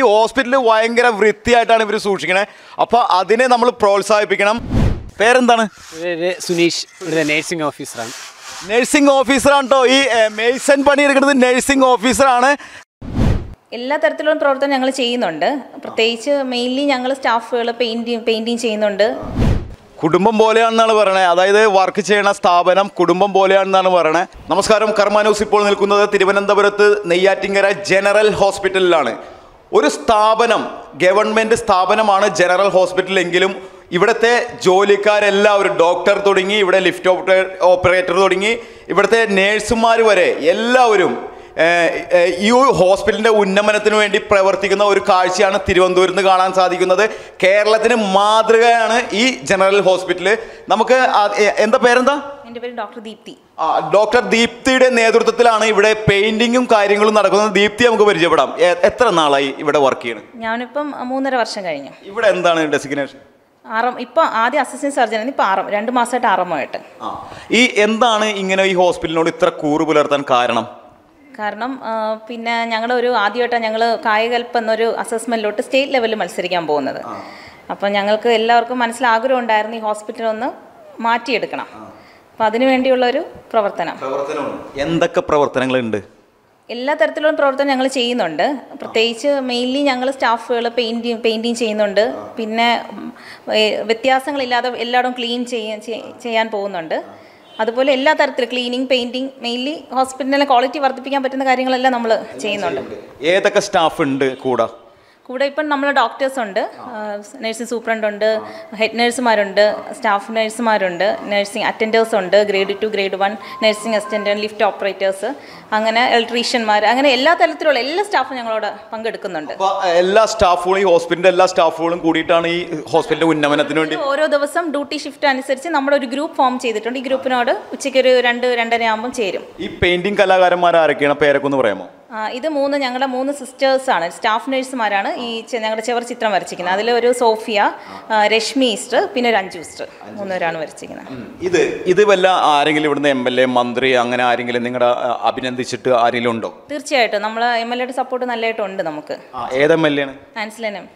Hospital ഭയങ്കര വൃത്തിയായിട്ടാണ് ഇവർ സൂക്ഷിക്കണേ അപ്പോൾ അതിനെ നമ്മൾ പ്രോത്സാഹിപ്പിക്കണം പേരെന്താണ് പേര് സുനീഷ് ഇവിടുത്തെ നേഴ്സിംഗ് ഓഫീസറാണ് നഴ്സിംഗ് ഓഫീസറാണ് കേട്ടോ ഈ ഏഹ്, മെയ്സൺ പണി എടുക്കുന്നത് നഴ്സിംഗ് ഓഫീസറാണ് എല്ലാ തരത്തിലുള്ള പ്രവർത്തനം ഞങ്ങൾ ചെയ്യുന്നുണ്ട് പ്രത്യേകിച്ച് മെയിൻലി ഞങ്ങൾ സ്റ്റാഫുകൾ പെയിൻറ്റിങ് പെയിൻറ്റിങ് ചെയ്യുന്നുണ്ട് കുടുംബം പോലെയാണെന്നാണ് പറയണത് അതായത് വർക്ക് ചെയ്യണ സ്ഥാപനം കുടുംബം പോലെയാണെന്നാണ് പറയണത് നമസ്കാരം കർമാനൂസ് ഇപ്പോൾ നിൽക്കുന്നത് തിരുവനന്തപുരത്ത് നെയ്യാറ്റിങ്കര ജനറൽ ഹോസ്പിറ്റലിലാണ് ഒരു സ്ഥാപനം ഗവൺമെൻറ് സ്ഥാപനമാണ് ജനറൽ ഹോസ്പിറ്റൽ എങ്കിലും ഇവിടുത്തെ ജോലിക്കാരെല്ലാവരും ഡോക്ടർ തുടങ്ങി ഇവിടെ ലിഫ്റ്റ് ഓപ്പറേറ്റർ തുടങ്ങി ഇവിടുത്തെ നേഴ്സുമാർ വരെ എല്ലാവരും ഏഹ് ഏഹ് ഈ ഒരു ഹോസ്പിറ്റലിന്റെ ഉന്നമനത്തിന് വേണ്ടി പ്രവർത്തിക്കുന്ന ഒരു കാഴ്ചയാണ് തിരുവനന്തപുരത്ത് നിന്ന് കാണാൻ സാധിക്കുന്നത് കേരളത്തിന് മാതൃകയാണ് ഈ ജനറൽ ഹോസ്പിറ്റൽ നമുക്ക് ആ- എ- എന്താ പേരെന്താ എൻ്റെ പേര് ഡോക്ടർ ദീപ്തി ആ, ഡോക്ടർ ദീപ്തിയുടെ നേതൃത്വത്തിലാണ് ഇവിടെ പെയിന്റിങ്ങും കാര്യങ്ങളും നടക്കുന്നത് ദീപ്തി നമുക്ക് പരിചയപ്പെടാം എ- എത്ര നാളായി ഇവിടെ വർക്ക് ചെയ്യണം ഞാനിപ്പം മൂന്നര വർഷം കഴിഞ്ഞു ഇവിടെ എന്താണ് ഡെസിഗ്നേഷൻ ആറം ഇപ്പം ആദ്യം അസിസ്റ്റൻറ്റ് സർജൻ ഇപ്പം ആറം രണ്ട് മാസമായിട്ട് ആറമായിട്ട് ആ ഈ എന്താണ് ഇങ്ങനെ ഈ ഹോസ്പിറ്റലിനോട് ഇത്ര കൂറ് പുലർത്താൻ കാരണം കാരണം ആ, പിന്നെ ഞങ്ങളുടെ ഒരു ആദ്യമായിട്ടാണ് ഞങ്ങൾ കായകൽപ്പ് എന്നൊരു അസസ്മെൻറ്റിലോട്ട് സ്റ്റേറ്റ് ലെവലിൽ മത്സരിക്കാൻ പോകുന്നത് അപ്പം ഞങ്ങൾക്ക് എല്ലാവർക്കും മനസ്സിലാഗ്രഹം ഉണ്ടായിരുന്നു ഈ ഹോസ്പിറ്റൽ ഒന്ന് മാറ്റിയെടുക്കണം അപ്പം അതിനു വേണ്ടിയുള്ള ഒരു പ്രവർത്തനം എന്തൊക്കെ പ്രവർത്തനങ്ങളുണ്ട് എല്ലാ തരത്തിലുള്ള പ്രവർത്തനം ഞങ്ങൾ ചെയ്യുന്നുണ്ട് പ്രത്യേകിച്ച് മെയിൻലി ഞങ്ങൾ സ്റ്റാഫുകൾ പെയിൻറ്റിങ് പെയിൻറ്റിങ് ചെയ്യുന്നുണ്ട് പിന്നെ ഉം, ഏ, വ്യത്യാസങ്ങളില്ലാതെ എല്ലായിടും ക്ലീൻ ചെയ്യാൻ ചെയ്യാൻ പോകുന്നുണ്ട് അതുപോലെ എല്ലാ തരത്തിലും ക്ലീനിങ് പെയിൻറ്റിങ് മെയിൻലി ഹോസ്പിറ്റലിലെ ക്വാളിറ്റി വർദ്ധിപ്പിക്കാൻ പറ്റുന്ന കാര്യങ്ങളെല്ലാം നമ്മൾ ചെയ്യുന്നുണ്ട് ഏതൊക്കെ സ്റ്റാഫ് ഉണ്ട് കൂടെ കൂടെ ഇപ്പം നമ്മൾ ഡോക്ടേഴ്സ് ഉണ്ട് നഴ്സിംഗ് സൂപ്രണ്ട് ഉണ്ട് ഹെഡ് നഴ്സുമാരുണ്ട് സ്റ്റാഫ് നഴ്സുമാരുണ്ട് നഴ്സിംഗ് അറ്റൻഡേഴ്സ് ഉണ്ട് grade two grade one nursing assistant lift operators അങ്ങനെ ഇലക്ട്രീഷ്യന്മാർ അങ്ങനെ എല്ലാ തരത്തിലുള്ള എല്ലാ സ്റ്റാഫും ഞങ്ങളോട് പങ്കെടുക്കുന്നുണ്ട് അപ്പൊ എല്ലാ സ്റ്റാഫുകളും ഈ ഹോസ്പിറ്റലിന്റെ എല്ലാ സ്റ്റാഫുകളും കൂടിയിട്ടാണ് ഈ ഹോസ്പിറ്റലിന്റെ ഉന്നമനത്തിന് വേണ്ടി ഓരോ ദിവസം ഡ്യൂട്ടി ഷിഫ്റ്റ് അനുസരിച്ച് നമ്മുടെ ഒരു ഗ്രൂപ്പ് ഫോം ചെയ്തിട്ടുണ്ട് ഈ ഗ്രൂപ്പിനോട് ഉച്ചയ്ക്ക് ഒരു രണ്ട് രണ്ടര ആകുമ്പം ചേരും ഈ പെയിന്റിംഗ് കലാകാരന്മാർ ആരൊക്കെയാണ് പേരൊക്കെ ഒന്ന് പറയാമോ ആ, ഇത് മൂന്ന് ഞങ്ങളുടെ മൂന്ന് സിസ്റ്റേഴ്സാണ് സ്റ്റാഫ് നഴ്സുമാരാണ് ഈ ചെ- ഞങ്ങളുടെ ചെവർ ചിത്രം വരച്ചിരിക്കുന്നത് അതിൽ ഒരു സോഫിയ ആ, രശ്മി ഈസ്റ്റർ പിന്നെ ഒരു അഞ്ജു ഈസ്റ്റർ മൂന്നുപേരാണ് വരച്ചിരിക്കുന്നത് ഇത് ഇത് വല്ല ആരെങ്കിലും ഇവിടുന്ന് എം എൽ എ മന്ത്രി അങ്ങനെ ആരെങ്കിലും നിങ്ങളുടെ അഭിനന്ദിച്ചിട്ട് ആരെങ്കിലും ഉണ്ടോ തീർച്ചയായിട്ടും നമ്മൾ എം എൽ എയുടെ സപ്പോർട്ട് നല്ലതായിട്ടുണ്ട് നമുക്ക് ആ, ഏത് എം എൽ എ ആണ് ആൻസിലനും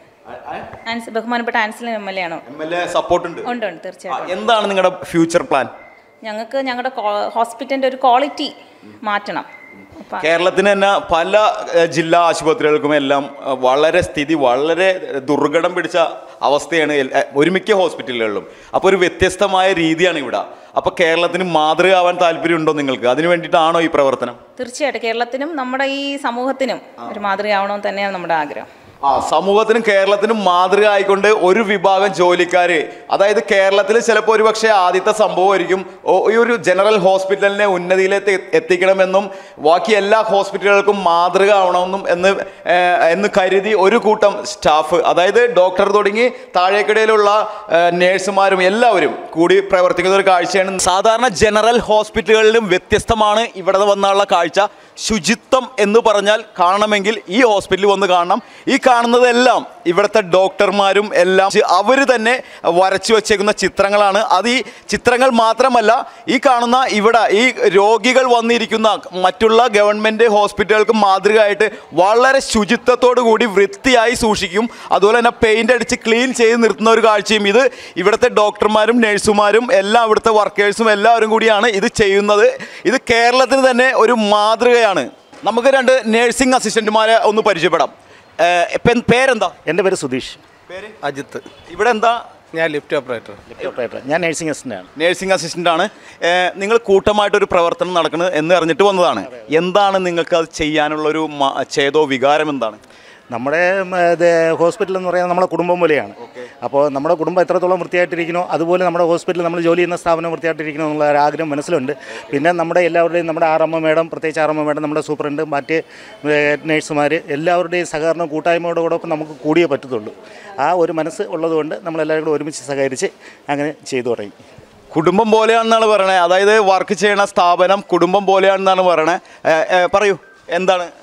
ആൻസ് ബഹുമാനപ്പെട്ട ആൻസിലൻ എം എൽ എ ആണോ എം എൽ എ സപ്പോർട്ട് ഉണ്ട് ഉണ്ട് ഉണ്ട് ആ, തീർച്ചയായിട്ടും എന്താണ് നിങ്ങളുടെ ഫ്യൂച്ചർ പ്ലാൻ ഞങ്ങൾക്ക് ഞങ്ങളുടെ ഹോസ്പിറ്റലിൻ്റെ ഒരു ക്വാളിറ്റി മാറ്റണം അപ്പം കേരളത്തിന് തന്നെ പല ഏഹ്, ജില്ലാ ആശുപത്രികൾക്കും എല്ലാം ഏഹ്, വളരെ സ്ഥിതി വളരെ ദുർഘടം പിടിച്ച അവസ്ഥയാണ് എൽ- ഏഹ്, ഒരുമിക്ക ഹോസ്പിറ്റലുകളിലും അപ്പോൾ ഒരു വ്യത്യസ്തമായ രീതിയാണ് ഇവിടെ അപ്പോൾ കേരളത്തിന് മാതൃകയാവാൻ താല്പര്യമുണ്ടോ നിങ്ങൾക്ക് അതിന് വേണ്ടിയിട്ടാണോ ഈ പ്രവർത്തനം തീർച്ചയായിട്ടും കേരളത്തിനും നമ്മുടെ ഈ സമൂഹത്തിനും ഒരു മാതൃകയാവണമെന്ന് തന്നെയാണ് നമ്മുടെ ആഗ്രഹം ആ സമൂഹത്തിനും കേരളത്തിനും മാതൃക ആയിക്കൊണ്ട് ഒരു വിഭാഗം ജോലിക്കാർ അതായത് കേരളത്തിൽ ചിലപ്പോൾ ഒരു പക്ഷേ ആദ്യത്തെ സംഭവമായിരിക്കും ഓ- ഈ ഒരു ജനറൽ ഹോസ്പിറ്റലിനെ ഉന്നതിയിലേക്ക് എത്തി- എത്തിക്കണമെന്നും ബാക്കി എല്ലാ ഹോസ്പിറ്റലുകൾക്കും മാതൃക ആവണമെന്നും എന്ന് ഏഹ്, എന്ന് കരുതി ഒരു കൂട്ടം സ്റ്റാഫ് അതായത് ഡോക്ടർ തുടങ്ങി താഴേക്കിടയിലുള്ള ഏഹ്, നേഴ്സുമാരും എല്ലാവരും കൂടി പ്രവർത്തിക്കുന്ന ഒരു കാഴ്ചയാണ് സാധാരണ ജനറൽ ഹോസ്പിറ്റലുകളിലും വ്യത്യസ്തമാണ് ഇവിടെ വന്നുള്ള കാഴ്ച ശുചിത്വം എന്ന് പറഞ്ഞാൽ കാണണമെങ്കിൽ ഈ ഹോസ്പിറ്റലിൽ വന്ന് കാണണം ഈ കാണുന്നതെല്ലാം ഇവിടുത്തെ ഡോക്ടർമാരും എല്ലാം അവർ തന്നെ വരച്ചു വച്ചേക്കുന്ന ചിത്രങ്ങളാണ് അത് ഈ ചിത്രങ്ങൾ മാത്രമല്ല ഈ കാണുന്ന ഇവിടെ ഈ രോഗികൾ വന്നിരിക്കുന്ന മറ്റുള്ള ഗവൺമെൻറ് ഹോസ്പിറ്റലുകൾക്ക് മാതൃകയായിട്ട് വളരെ ശുചിത്വത്തോടു കൂടി വൃത്തിയായി സൂക്ഷിക്കും അതുപോലെ തന്നെ പെയിൻ്റ് അടിച്ച് ക്ലീൻ ചെയ്ത് നിർത്തുന്ന ഒരു കാഴ്ചയും ഇത് ഇവിടുത്തെ ഡോക്ടർമാരും നഴ്സുമാരും എല്ലാ ഇവിടുത്തെ വർക്കേഴ്സും എല്ലാവരും കൂടിയാണ് ഇത് ചെയ്യുന്നത് ഇത് കേരളത്തിന് തന്നെ ഒരു മാതൃകയാണ് നമുക്ക് രണ്ട് നഴ്സിംഗ് അസിസ്റ്റന്റുമാരെ ഒന്ന് പരിചയപ്പെടാം ഏഹ് ഇപ്പം പേരെന്താ എൻ്റെ പേര് സുധീഷ് പേര് അജിത്ത് ഇവിടെ എന്താ ഞാൻ ലിഫ്റ്റ് ഓപ്പറേറ്റർ ഓപ്പറേറ്റർ ഞാൻ നഴ്സിംഗ് അസിസ്റ്റൻ്റ് ആണ് നേഴ്സിംഗ് അസിസ്റ്റന്റ് ആണ് ഏഹ് നിങ്ങൾ കൂട്ടമായിട്ടൊരു പ്രവർത്തനം നടക്കുന്നത് എന്ന് അറിഞ്ഞിട്ട് വന്നതാണ് എന്താണ് നിങ്ങൾക്ക് അത് ചെയ്യാനുള്ള ഒരു മ- ചേതോ വികാരം എന്താണ് നമ്മുടെ ഉം, ഇത് ഹോസ്പിറ്റൽ എന്ന് പറയുന്നത് നമ്മുടെ കുടുംബം പോലെയാണ് അപ്പോൾ നമ്മുടെ കുടുംബം എത്രത്തോളം വൃത്തിയായിട്ടിരിക്കണോ അതുപോലെ നമ്മുടെ ഹോസ്പിറ്റൽ നമ്മൾ ജോലി ചെയ്യുന്ന സ്ഥാപനം വൃത്തിയായിട്ടിരിക്കണം എന്നുള്ള ഒരു ആഗ്രഹം മനസ്സിലുണ്ട് പിന്നെ നമ്മുടെ എല്ലാവരുടെയും നമ്മുടെ ആറമ്മ മേഡം പ്രത്യേകിച്ച് ആറമ്മ മേഡം നമ്മുടെ സൂപ്രണ്ട് മറ്റ് നേഴ്സുമാർ എല്ലാവരുടെയും സഹകരണം കൂട്ടായ്മയോടൊപ്പം നമുക്ക് കൂടിയേ പറ്റത്തുള്ളൂ ആ ഒരു മനസ്സ് ഉള്ളതുകൊണ്ട് നമ്മളെല്ലാവരും കൂടെ ഒരുമിച്ച് സഹകരിച്ച് അങ്ങനെ ചെയ്തു തുടങ്ങി കുടുംബം പോലെയാണെന്നാണ് പറയണത് അതായത് വർക്ക് ചെയ്യണ സ്ഥാപനം കുടുംബം പോലെയാണെന്നാണ് പറയണത് ഏഹ് ഏഹ് പറയൂ എന്താണ് ഏഹ്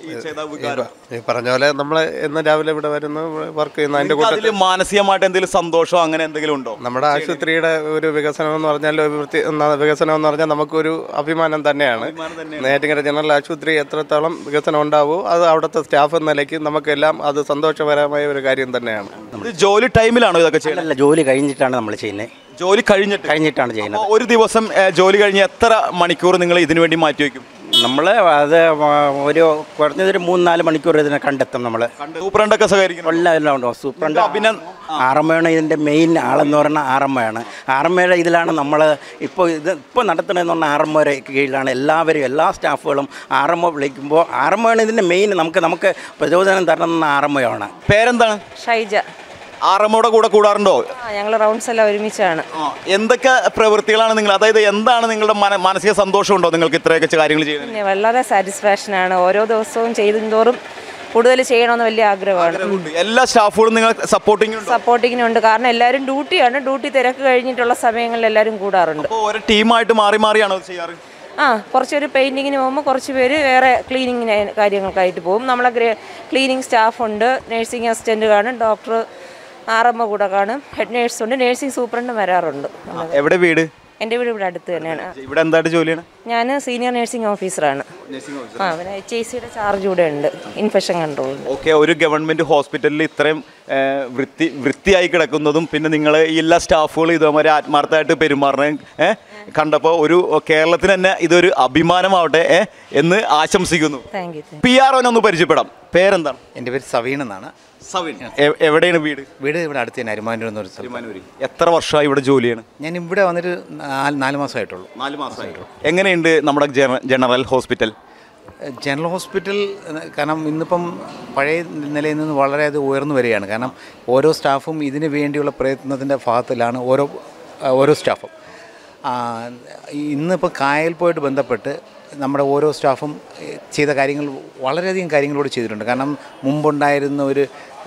ഈ ചെയ്ത വികാരം ഈ പറഞ്ഞ പോലെ നമ്മൾ എന്ന് രാവിലെ ഇവിടെ വരുന്നു വർക്ക് ചെയ്യുന്നു അതിൻ്റെ നിങ്ങൾക്ക് കൂട്ടത്തിൽ അതില് മാനസികമായിട്ട് എന്തെങ്കിലും സന്തോഷം അങ്ങനെ എന്തെങ്കിലും ഉണ്ടോ നമ്മുടെ ആശുപത്രിയുടെ ഒരു വികസനം എന്ന് പറഞ്ഞാൽ ഒരു വൃത്തി ന- വികസനം എന്ന് പറഞ്ഞാൽ നമുക്കൊരു അഭിമാനം തന്നെയാണ് നെയ്യാറ്റിങ്കര ജനറൽ ആശുപത്രി എത്രത്തോളം വികസനം ഉണ്ടാവുമോ അത് അവിടുത്തെ സ്റ്റാഫ് എന്ന നിലയ്ക്ക് നമുക്കെല്ലാം അത് സന്തോഷകരമായ ഒരു കാര്യം തന്നെയാണ് ഇത് ജോലി ടൈമിലാണോ ഇതൊക്കെ ചെയ്യുന്നത് അല്ല ജോലി കഴിഞ്ഞിട്ടാണ് നമ്മൾ ചെയ്യുന്നത് ജോലി കഴിഞ്ഞിട്ട് കഴിഞ്ഞിട്ടാണ് ചെയ്യുന്നത് അപ്പൊ ഒരു ദിവസം ഏ, ജോലി കഴിഞ്ഞ് എത്ര മണിക്കൂർ നിങ്ങൾ ഇതിനു വേണ്ടി മാറ്റി വയ്ക്കും നമ്മൾ അത് ഒരു കുറഞ്ഞതൊരു മൂന്ന് നാല് മണിക്കൂർ ഇതിനെ കണ്ടെത്തും നമ്മൾ സൂപ്രണ്ടൊക്കെ സഹകരിക്കുന്നു എല്ലാം എല്ലാം ഉണ്ടോ സൂപ്രണ്ട് അഭിനന്ദ- ആറമ്മയാണ് ഇതിൻ്റെ മെയിൻ ആളെന്ന് പറഞ്ഞാൽ ആറമ്മയാണ് ആറമ്മയുടെ ഇതിലാണ് നമ്മൾ ഇപ്പോൾ ഇത് ഇപ്പോൾ നടത്തണമെന്ന് പറഞ്ഞാൽ ആറമ്മയുടെ കീഴിലാണ് എല്ലാവരും എല്ലാ സ്റ്റാഫുകളും ആറമ്മ വിളിക്കുമ്പോൾ ആറമ്മയാണ് ഇതിൻ്റെ മെയിൻ നമുക്ക് നമുക്ക് പ്രചോദനം തരുന്ന ആറമ്മയാണ് പേരെന്താണ് ഷൈജ ആറമ്മയുടെ കൂടെ കൂടാറുണ്ടോ ആ ഞങ്ങൾ റൗണ്ട്സ് എല്ലാം ഒരുമിച്ചാണ് ആ, എന്തൊക്കെ പ്രവൃത്തികളാണ് നിങ്ങൾ അതായത് എന്താണ് നിങ്ങളുടെ മന- മാനസിക സന്തോഷമുണ്ടോ നിങ്ങൾക്ക് ഇത്രയൊക്കെ കാര്യങ്ങൾ ചെയ്യുന്നത് പിന്നെ വളരെ സാറ്റിസ്ഫാക്ഷനാണ് ഓരോ ദിവസവും ചെയ്തും കൂടുതൽ ചെയ്യണമെന്ന് വലിയ ആഗ്രഹമാണ് എല്ലാ സ്റ്റാഫുകളും നിങ്ങൾ സപ്പോർട്ടിംഗ് ഉണ്ടോ സപ്പോർട്ടിങ്ങിനുണ്ട് കാരണം എല്ലാവരും ഡ്യൂട്ടിയാണ് ഡ്യൂട്ടി തിരക്ക് കഴിഞ്ഞിട്ടുള്ള സമയങ്ങളിൽ എല്ലാവരും കൂടാറുണ്ട് അപ്പോൾ ഒരു ടീമായിട്ട് മാറി മാറിയാണോ ഇത് ചെയ്യാറ് ആ കുറച്ച് പേര് പെയിൻറ്റിങ്ങിന് പോകുമ്പോൾ കുറച്ച് പേര് വേറെ ക്ലീനിങ്ങിന് കാര്യങ്ങൾക്കായിട്ട് പോകും നമ്മളെ ഗ്രേ ക്ലീനിങ് സ്റ്റാഫുണ്ട് നേഴ്സിംഗ് അസിസ്റ്റൻറ്റ് കാണും ഡോക്ടർ ആറമ്മ കൂടെ കാണും ഹെഡ് നേഴ്സുണ്ട് നേഴ്സിംഗ് സൂപ്രണ്ടും വരാറുണ്ട് എവിടെ വീട് എൻ്റെ വീട് ഇവിടെ അടുത്ത് തന്നെയാണ് ഇവിടെ എന്തായിട്ട് ജോലിയാണ് ഞാൻ സീനിയർ നേഴ്സിംഗ് ഓഫീസറാണ് ആ പിന്നെ എച്ച് ഐ സിയുടെ ചാർജ് കൂടെ ഉണ്ട് ഇൻഫെക്ഷൻ കൺട്രോൾ ഓക്കെ ഒരു ഗവൺമെന്റ് ഹോസ്പിറ്റലിൽ ഇത്രയും ഏ, വൃത്തി വൃത്തിയായി കിടക്കുന്നതും പിന്നെ നിങ്ങൾ ഈ എല്ലാ സ്റ്റാഫുകളും ഇതേമാതിരി ആത്മാർത്ഥമായിട്ട് പെരുമാറുന്നതും ഏ, കണ്ടപ്പോൾ ഒരു കേരളത്തിന് തന്നെ ഇതൊരു അഭിമാനമാവട്ടെ ഏ, എന്ന് ആശംസിക്കുന്നു താങ്ക് യു പി ആർ ഒന്ന് പരിചയപ്പെടാം പേരെന്താണ് എൻ്റെ പേര് സവീൺ എന്നാണ് സവിൻ എ- എവിടെയാണ് വീട് വീട് ഇവിടെ അടുത്ത് തന്നെ അരിമാനൂർ എന്നൊരു സ്ഥലം എത്ര വർഷമായി ഇവിടെ ജോലി ചെയ്യണം ഞാൻ ഇവിടെ വന്നിട്ട് നാല് നാല് മാസമായിട്ടുള്ളൂ നാല് മാസമായി എങ്ങനെയുണ്ട് നമ്മുടെ ജന- ജനറൽ ഹോസ്പിറ്റൽ ജനറൽ ഹോസ്പിറ്റൽ എന്ന് കാരണം ഇന്നിപ്പം പഴയ നിലയിൽ നിന്ന് വളരെ അത് ഉയർന്നു വരികയാണ് കാരണം ഓരോ സ്റ്റാഫും ഇതിന് വേണ്ടിയുള്ള പ്രയത്നത്തിൻ്റെ ഭാഗത്തിലാണ് ഓരോ ഓരോ സ്റ്റാഫും ആ, ഇന്നിപ്പോൾ കായൽ പോയിട്ട് ബന്ധപ്പെട്ട് നമ്മുടെ ഓരോ സ്റ്റാഫും ഏഹ്, ചെയ്ത കാര്യങ്ങൾ വളരെയധികം കാര്യങ്ങളോട് ചെയ്തിട്ടുണ്ട് കാരണം മുമ്പുണ്ടായിരുന്ന ഒരു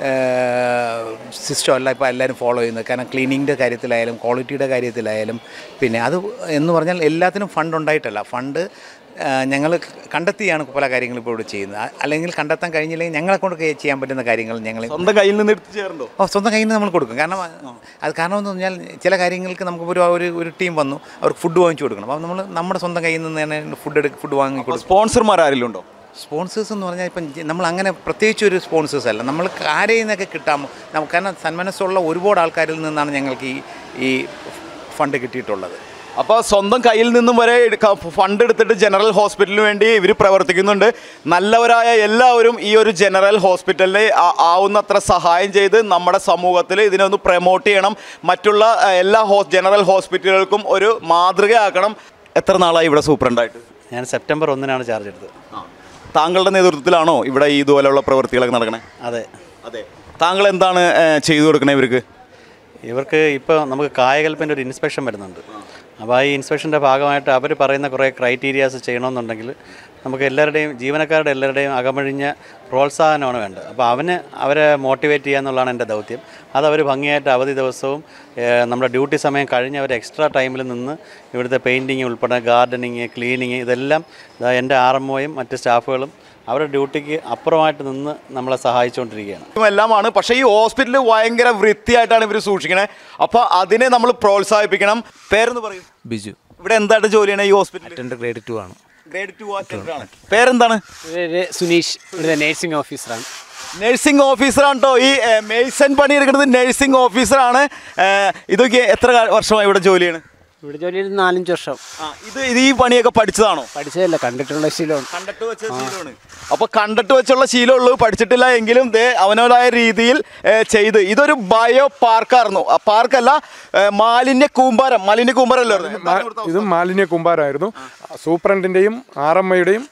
സിസ്റ്റം അല്ല ഇപ്പോൾ എല്ലാവരും ഫോളോ ചെയ്യുന്നത് കാരണം ക്ലീനിങ്ങിൻ്റെ കാര്യത്തിലായാലും ക്വാളിറ്റിയുടെ കാര്യത്തിലായാലും പിന്നെ അത് എന്ന് പറഞ്ഞാൽ എല്ലാത്തിനും ഫണ്ട് ഉണ്ടായിട്ടല്ല ഫണ്ട് ഞങ്ങൾ കണ്ടെത്തിയാണ് പല കാര്യങ്ങളും ഇപ്പോൾ ഇവിടെ ചെയ്യുന്നത് അ- അല്ലെങ്കിൽ കണ്ടെത്താൻ കഴിഞ്ഞില്ലെങ്കിൽ ഞങ്ങളെ കൊണ്ട് കെ- ചെയ്യാൻ പറ്റുന്ന കാര്യങ്ങൾ ഞങ്ങൾ സ്വന്തം കയ്യിൽ നിന്ന് എടുത്ത് ചേർന്നോ ഓ സ്വന്തം കയ്യിൽ നിന്ന് നമ്മൾ കൊടുക്കും കാരണം അത് കാരണം എന്ന് പറഞ്ഞാൽ ചില കാര്യങ്ങൾക്ക് നമുക്ക് ഒരു ഒരു ഒരു ടീം വന്നു അവർക്ക് ഫുഡ് വാങ്ങിച്ചു കൊടുക്കണം അപ്പോൾ നമ്മൾ നമ്മുടെ സ്വന്തം കയ്യിൽ നിന്ന് തന്നെ ഫുഡ് എടുക്കും ഫുഡ് വാങ്ങി കൊടുക്കും സ്പോൺസർമാർ ആരെങ്കിലും ഉണ്ടോ സ്പോൺസേഴ്സ് എന്ന് പറഞ്ഞാൽ ഇപ്പം ജ- നമ്മൾ അങ്ങനെ പ്രത്യേകിച്ച് ഒരു സ്പോൺസേഴ്സ് അല്ല നമ്മൾ ആരെയിൽ നിന്നൊക്കെ കിട്ടാമോ നമുക്ക് കാരണം സന്മനസ്സുള്ള ഒരുപാട് ആൾക്കാരിൽ നിന്നാണ് ഞങ്ങൾക്ക് ഈ ഈ ഫണ്ട് കിട്ടിയിട്ടുള്ളത് അപ്പോൾ സ്വന്തം കയ്യിൽ നിന്നും വരെ എടുക്ക- ഫണ്ട് എടുത്തിട്ട് ജനറൽ ഹോസ്പിറ്റലിന് വേണ്ടി ഇവർ പ്രവർത്തിക്കുന്നുണ്ട് നല്ലവരായ എല്ലാവരും ഈ ഒരു ജനറൽ ഹോസ്പിറ്റലിന് ആ- ആവുന്നത്ര സഹായം ചെയ്ത് നമ്മുടെ സമൂഹത്തിൽ ഇതിനെ ഒന്ന് പ്രൊമോട്ട് ചെയ്യണം മറ്റുള്ള ആ, എല്ലാ ഹോ ജനറൽ ഹോസ്പിറ്റലുകൾക്കും ഒരു മാതൃകയാക്കണം എത്ര നാളായി ഇവിടെ സൂപ്രണ്ടായിട്ട് ഞാൻ സെപ്റ്റംബർ ഒന്നിനാണ് ചാർജ് എടുത്തത് താങ്കളുടെ നേതൃത്വത്തിലാണോ ഇവിടെ ഈ ഇതുപോലെയുള്ള പ്രവൃത്തികളൊക്കെ നടക്കണേ അതെ അതെ താങ്കൾ എന്താണ് ഏ, ചെയ്തു കൊടുക്കണേ ഇവർക്ക് ഇവർക്ക് ഇപ്പോൾ നമുക്ക് കായകൽപ്പൻ്റെ ഒരു ഇൻസ്പെക്ഷൻ വരുന്നുണ്ട് അപ്പോൾ ആ ഈ ഇൻസ്പെക്ഷൻ്റെ ഭാഗമായിട്ട് അവർ പറയുന്ന കുറേ ക്രൈറ്റീരിയാസ് ചെയ്യണമെന്നുണ്ടെങ്കിൽ നമുക്ക് എല്ലാവരുടെയും ജീവനക്കാരുടെ എല്ലാവരുടെയും അകമഴിഞ്ഞ പ്രോത്സാഹനമാണ് വേണ്ടത് അപ്പോൾ അവന് അവരെ മോട്ടിവേറ്റ് ചെയ്യുക എന്നുള്ളതാണ് എൻ്റെ ദൗത്യം അത് അവർ ഭംഗിയായിട്ട് അവധി ദിവസവും ഏഹ്, നമ്മുടെ ഡ്യൂട്ടി സമയം കഴിഞ്ഞ് അവർ എക്സ്ട്രാ ടൈമിൽ നിന്ന് ഇവിടുത്തെ പെയിൻറ്റിങ് ഉൾപ്പെടെ ഗാർഡനിങ് ക്ലീനിങ് ഇതെല്ലാം ദാ എൻ്റെ ആർ എം ഒയും മറ്റ് സ്റ്റാഫുകളും അവരുടെ ഡ്യൂട്ടിക്ക് അപ്പുറമായിട്ട് നിന്ന് നമ്മളെ സഹായിച്ചുകൊണ്ടിരിക്കുകയാണ് എല്ലാമാണ് പക്ഷേ ഈ ഹോസ്പിറ്റൽ ഭയങ്കര വൃത്തിയായിട്ടാണ് ഇവർ സൂക്ഷിക്കണേ അപ്പോൾ അതിനെ നമ്മൾ പ്രോത്സാഹിപ്പിക്കണം പേരെന്ന് പറയും ബിജു ഇവിടെ എന്തായിട്ട് ജോലി ചെയ്യണേ ഈ ഹോസ്പിറ്റലിൽ എൻ്റെ ഗ്രേഡ് ടു ആണ് ഗ്രേഡ് ടു ആണ് പേരെന്താണ് പേര് സുനീഷ് ഇവിടുത്തെ നേഴ്സിംഗ് ഓഫീസറാണ് നഴ്സിംഗ് ഓഫീസറാണ് കേട്ടോ ഈ ഏ, മേയ്സൺ പണിയെടുക്കുന്നത് നഴ്സിംഗ് ഓഫീസറാണ് ഏ, ഇതൊക്കെ എത്ര കാ- വർഷമായി ഇവിടെ ജോലി ചെയ്യണേ ഇവിടെ ജോലി ചെയ്ത് നാലഞ്ച് വർഷം ആ, ഇത് ഇത് ഈ പണിയൊക്കെ പഠിച്ചതാണോ പഠിച്ചതല്ല കണ്ടിട്ടുള്ള ശീലമാണ് കണ്ടിട്ട് വെച്ച ശീലമാണ് അപ്പൊ കണ്ടിട്ട് വെച്ചുള്ള ശീലമുള്ളൂ പഠിച്ചിട്ടില്ല എങ്കിലും ദേ അവനവനായ രീതിയിൽ ഏ, ചെയ്ത് ഇതൊരു ബയോ പാർക്കായിരുന്നു ആ പാർക്കല്ല ഏ, മാലിന്യ കൂമ്പാരം മാലിന്യ കൂമ്പാരം അല്ലേ പറഞ്ഞത്? ഇത് മാലിന്യ കുമ്പാരമായിരുന്നു സൂപ്രണ്ടിൻ്റെയും ആർ എം ഐയുടെയും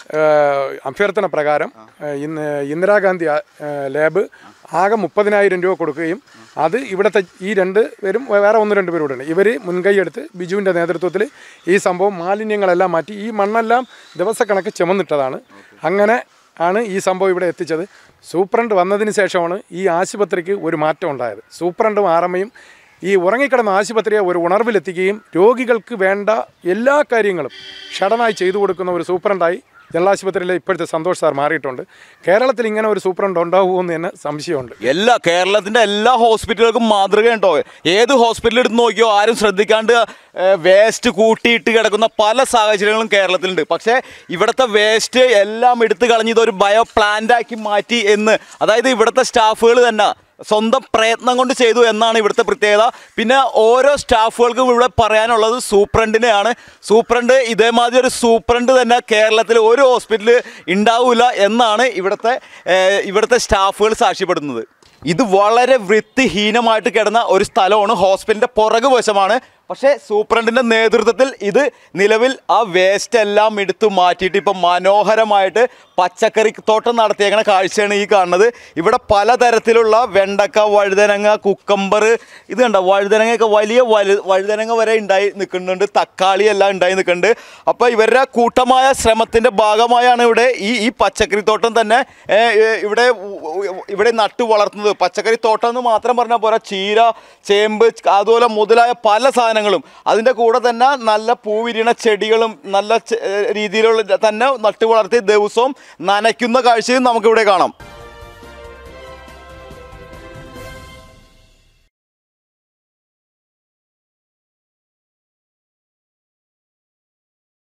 അഭ്യർത്ഥന പ്രകാരം ആ, ഇന്ന് ഇന്ദിരാഗാന്ധി ആ, ആ, ലാബ് ആകെ മുപ്പതിനായിരം രൂപ കൊടുക്കുകയും അത് ഇവിടുത്തെ ഈ രണ്ട് പേരും വേറെ ഒന്ന് രണ്ട് പേരും കൂടെ ഉണ്ട് ഇവർ മുൻകൈയെടുത്ത് ബിജുവിൻ്റെ നേതൃത്വത്തിൽ ഈ സംഭവം മാലിന്യങ്ങളെല്ലാം മാറ്റി ഈ മണ്ണെല്ലാം ദിവസക്കണക്ക് ചുമന്നിട്ടതാണ് അങ്ങനെ ആണ് ഈ സംഭവം ഇവിടെ എത്തിച്ചത് സൂപ്രണ്ട് വന്നതിന് ശേഷമാണ് ഈ ആശുപത്രിക്ക് ഒരു മാറ്റം ഉണ്ടായത് സൂപ്രണ്ടും ആറമ്മയും ഈ ഉറങ്ങിക്കിടന്ന ആശുപത്രിയെ ഒരു ഉണർവിലെത്തിക്കുകയും രോഗികൾക്ക് വേണ്ട എല്ലാ കാര്യങ്ങളും ഷടനായി ചെയ്തു കൊടുക്കുന്ന ഒരു സൂപ്രണ്ടായി ജനറൽ ആശുപത്രിയിലെ ഇപ്പോഴത്തെ സന്തോഷ് സാർ മാറിയിട്ടുണ്ട് കേരളത്തിൽ ഇങ്ങനെ ഒരു സൂപ്രണ്ട് ഉണ്ടാവുമോ എന്ന് തന്നെ സംശയമുണ്ട് എല്ലാ കേരളത്തിന്റെ എല്ലാ ഹോസ്പിറ്റലുകൾക്കും മാതൃകയുണ്ടോ ഏത് ഹോസ്പിറ്റൽ എടുത്ത് നോക്കിയോ ആരും ശ്രദ്ധിക്കാണ്ട് വേസ്റ്റ് കൂട്ടിയിട്ട് കിടക്കുന്ന പല സാഹചര്യങ്ങളും കേരളത്തിലുണ്ട് പക്ഷേ ഇവിടുത്തെ വേസ്റ്റ് എല്ലാം എടുത്തു കളഞ്ഞ് ഇതൊരു ബയോ പ്ലാന്റ് ആക്കി മാറ്റി എന്ന് അതായത് ഇവിടുത്തെ സ്റ്റാഫുകൾ തന്നെ സ്വന്തം പ്രയത്നം കൊണ്ട് ചെയ്തു എന്നാണ് ഇവിടുത്തെ പ്രത്യേകത പിന്നെ ഓരോ സ്റ്റാഫുകൾക്കും ഇവിടെ പറയാനുള്ളത് സൂപ്രണ്ടിനെയാണ് സൂപ്രണ്ട് ഇതേമാതിരി ഒരു സൂപ്രണ്ട് തന്നെ കേരളത്തിൽ ഒരു ഹോസ്പിറ്റലിൽ ഉണ്ടാവില്ല എന്നാണ് ഇവിടുത്തെ ഏഹ്, ഇവിടുത്തെ സ്റ്റാഫുകൾ സാക്ഷ്യപ്പെടുന്നത് ഇത് വളരെ വൃത്തിഹീനമായിട്ട് കിടന്ന ഒരു സ്ഥലമാണ് ഹോസ്പിറ്റലിൻ്റെ പുറകു വശമാണ് പക്ഷേ സൂപ്രണ്ടിൻ്റെ നേതൃത്വത്തിൽ ഇത് നിലവിൽ ആ വേസ്റ്റ് എല്ലാം എടുത്തു മാറ്റിയിട്ട് ഇപ്പം മനോഹരമായിട്ട് പച്ചക്കറി തോട്ടം നടത്തിയേക്കണ കാഴ്ചയാണ് ഈ കാണുന്നത് ഇവിടെ പലതരത്തിലുള്ള വെണ്ടക്ക വഴുതനങ്ങ കുക്കമ്പർ ഇത് കണ്ട വഴുതനങ്ങയൊക്കെ വലിയ വലു വഴുതനങ്ങ വരെ ഉണ്ടായി നിൽക്കുന്നുണ്ട് തക്കാളി എല്ലാം ഉണ്ടായി നിൽക്കുന്നുണ്ട് അപ്പോൾ ഇവരുടെ കൂട്ടമായ ശ്രമത്തിൻ്റെ ഭാഗമായാണ് ഇവിടെ ഈ ഈ പച്ചക്കറി തോട്ടം തന്നെ ഏ, ഏ, ഇവിടെ ഉ- ഉ- ഇവിടെ നട്ടു വളർത്തുന്നത് പച്ചക്കറി തോട്ടം എന്ന് മാത്രം പറഞ്ഞാൽ പോരാ ചീര ചേമ്പ് അതുപോലെ മുതലായ പല സാധനങ്ങളും അതിൻ്റെ കൂടെ തന്നെ നല്ല പൂവിരിയണ ചെടികളും നല്ല ചെ- ഏ, രീതിയിലുള്ള തന്നെ നട്ടു വളർത്തി ദിവസവും നനയ്ക്കുന്ന കാഴ്ചയും നമുക്കിവിടെ കാണാം